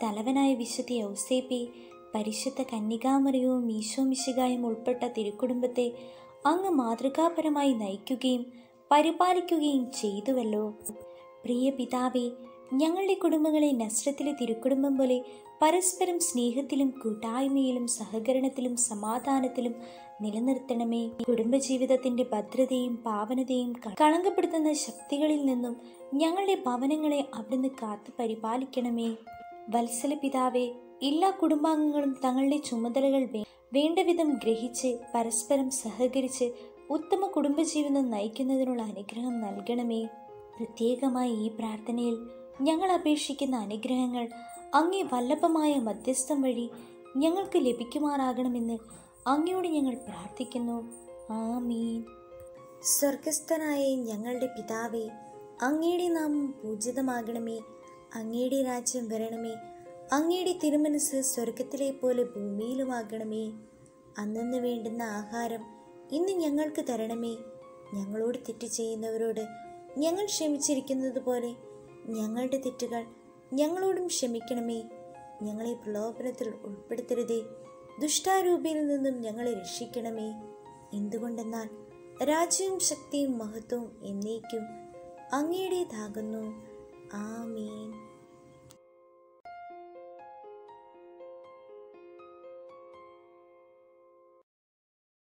തലവനായ വിശുദ്ധ ഔസേപ്പെ പരിശുദ്ധ കന്യകാമറിയവും ഈശോമിശികായും ഉൾപ്പെട്ട തിരുക്കുടുംബത്തെ അങ്ങ് മാതൃകാപരമായി നയിക്കുകയും പരിപാലിക്കുകയും ചെയ്തുവല്ലോ പ്രിയ പിതാവേ ഞങ്ങളുടെ കുടുംബങ്ങളെ നസ്രത്തിലെ തിരുക്കുടുംബം പോലെ പരസ്പരം സ്നേഹത്തിലും കൂട്ടായ്മയിലും സഹകരണത്തിലും സമാധാനത്തിലും നിലനിർത്തണമേ കുടുംബജീവിതത്തിന്റെ ഭദ്രതയും പാവനതയും ക- കളങ്കപ്പെടുത്തുന്ന ശക്തികളിൽ നിന്നും ഞങ്ങളുടെ ഭവനങ്ങളെ അവിടുന്ന് കാത്തു പരിപാലിക്കണമേ വത്സല പിതാവേ എല്ലാ കുടുംബാംഗങ്ങളും തങ്ങളുടെ ചുമതലകൾ വേ- വേണ്ടവിധം ഗ്രഹിച്ച് പരസ്പരം സഹകരിച്ച് ഉത്തമ കുടുംബജീവിതം നയിക്കുന്നതിനുള്ള അനുഗ്രഹം നൽകണമേ പ്രത്യേകമായി ഈ പ്രാർത്ഥനയിൽ ഞങ്ങൾ അപേക്ഷിക്കുന്ന അനുഗ്രഹങ്ങൾ അങ്ങേ വല്ലഭമായ മധ്യസ്ഥം വഴി ഞങ്ങൾക്ക് ലഭിക്കുമാറാകണമെന്ന് അങ്ങയോട് ഞങ്ങൾ പ്രാർത്ഥിക്കുന്നു ആമീൻ സ്വർഗസ്ഥനായ ഞങ്ങളുടെ പിതാവേ അങ്ങയുടെ നാമം പൂജിതമാകണമേ അങ്ങയുടെ രാജ്യം വരണമേ അങ്ങയുടെ തിരുമനസ് സ്വർഗത്തിലെ പോലെ ഭൂമിയിലുമാകണമേ അന്നു വേണ്ടുന്ന ആഹാരം ഇന്ന് ഞങ്ങൾക്ക് തരണമേ ഞങ്ങളോട് തെറ്റ് ചെയ്യുന്നവരോട് ഞങ്ങൾ ക്ഷമിച്ചിരിക്കുന്നത് പോലെ ഞങ്ങളുടെ തെറ്റുകൾ ഞങ്ങളോടും ക്ഷമിക്കണമേ ഞങ്ങളെ പ്രലോഭനത്തിൽ ഉൾപ്പെടുത്തരുതേ ദുഷ്ടാരൂപിയിൽ നിന്നും ഞങ്ങളെ രക്ഷിക്കണമേ എന്തുകൊണ്ടെന്നാൽ രാജ്യവും ശക്തിയും മഹത്വവും എന്നേക്കും അങ്ങയുടേതാകുന്നു ആമീൻ